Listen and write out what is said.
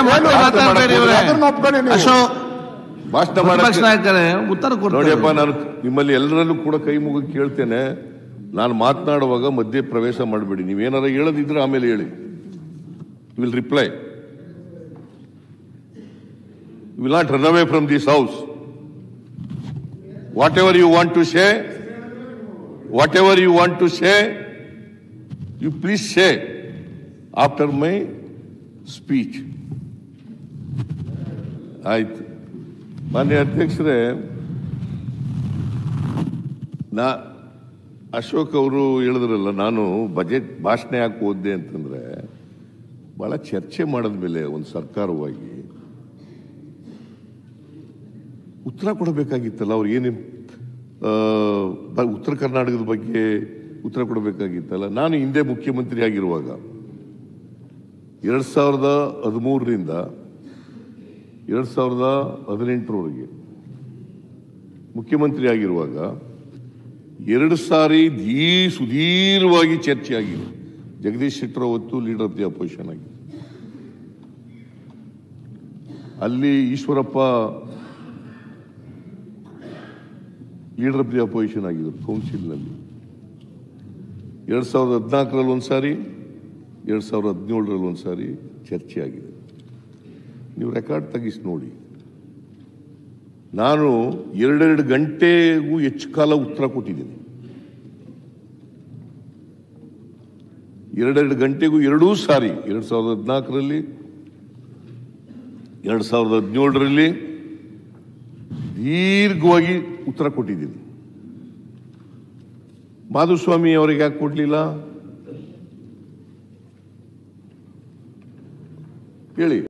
ಮತ್ತೆ ಏನು ಮಾತಾಡ್ಬೇಡಿ ಇವ್ರೆ. ಅದನ್ನ ಒಪ್ಕೊಳ್ಳಿ ನೀವು. ಅಶೋಕ್ ಭಾಷಣ ಪ್ರತಿಪಕ್ಷ ಮಾಡಕ್ಕೆ ನಾಯಕರೇ ಉತ್ತರ ನೋಡಿಯಪ್ಪ ಕೊಡ್ತಾರೆ ನಾನು ನಿಮ್ಮಲ್ಲಿ ಎಲ್ಲರಲ್ಲೂ ಕೂಡ ಕೈ ಮುಗಿ ಕೇಳ್ತೇನೆ ನಾನು ಮಾತನಾಡುವಾಗ ಮಧ್ಯೆ ಪ್ರವೇಶ ಮಾಡಬೇಡಿ ನೀವೇನಾರ ಹೇಳದಿದ್ರೆ ಆಮೇಲೆ ಹೇಳಿ will reply will not run away from this house whatever you want to say whatever you want to say you please say after my speech ಆಯ್ತು ಮಾನ್ಯ ಅಧ್ಯಕ್ಷರೇ ನಾ ಅಶೋಕ್ ಅವರು ಹೇಳಿದ್ರಲ್ಲ ನಾನು ಬಜೆಟ್ ಭಾಷಣ ಯಾಕೆ ಓದ್ದೆ ಅಂತಂದ್ರೆ ಬಹಳ ಚರ್ಚೆ ಮಾಡಿದ್ಮೇಲೆ ಒಂದು ಸರ್ಕಾರವಾಗಿ ಉತ್ತರ ಕೊಡಬೇಕಾಗಿತ್ತಲ್ಲ ಅವ್ರು ಏನೇನು ಆ, ಬ- ಉತ್ತರ ಕರ್ನಾಟಕದ ಬಗ್ಗೆ ಉತ್ತರ ಕೊಡಬೇಕಾಗಿತ್ತಲ್ಲ ನಾನು ಹಿಂದೆ ಮುಖ್ಯಮಂತ್ರಿ ಆಗಿರುವಾಗ ಎರಡ್ ಸಾವಿರದ ಹದಿಮೂರರಿಂದ ಎರಡ್ ಸಾವಿರದ ಹದಿನೆಂಟರವರೆಗೆ ಮುಖ್ಯಮಂತ್ರಿ ಆಗಿರುವಾಗ ಎರಡು ಸಾರಿ ದೀ ಸುದೀರ್ಘವಾಗಿ ಚರ್ಚೆ ಆಗಿದೆ ಜಗದೀಶ್ ಶೆಟ್ಟರ್ ಅವತ್ತು ಲೀಡರ್ ಆಫ್ ದಿ ಅಪೋಸಿಷನ್ ಆಗಿದೆ ಅಲ್ಲಿ Eshwarappa leader of the opposition ಆಗಿದ್ರು ಕೌನ್ಸಿಲ್ನಲ್ಲಿ ಎರಡ್ ಸಾವಿರದ ಹದಿನಾಲ್ಕರಲ್ಲಿ ಒಂದ್ಸಾರಿ ಎರಡ್ ಸಾವಿರದ ಹದಿನೇಳರಲ್ಲಿ ಒಂದ್ಸಾರಿ ಚರ್ಚೆ ಆಗಿದೆ ನೀವು ರೆಕಾರ್ಡ್ ತೆಗಿಸಿ ನೋಡಿ ನಾನು ಎರಡೆರಡು ಗಂಟೆಗೂ ಹೆಚ್ಚು ಕಾಲ ಉತ್ತರ ಕೊಟ್ಟಿದ್ದೀನಿ ಎರಡೆರಡು ಗಂಟೆಗೂ ಎರಡೂ ಸಾರಿ ಎರಡ್ ಸಾವಿರದ ಹದಿನಾಲ್ಕರಲ್ಲಿ ಎರಡ್ ಸಾವಿರದ ಹದಿನೇಳರಲ್ಲಿ ದೀರ್ಘವಾಗಿ ಉತ್ತರ ಕೊಟ್ಟಿದ್ದೀನಿ ಮಾಧುಸ್ವಾಮಿ ಅವರಿಗೆ ಯಾಕೆ ಕೊಡ್ಲಿಲ್ಲ ಹೇಳಿ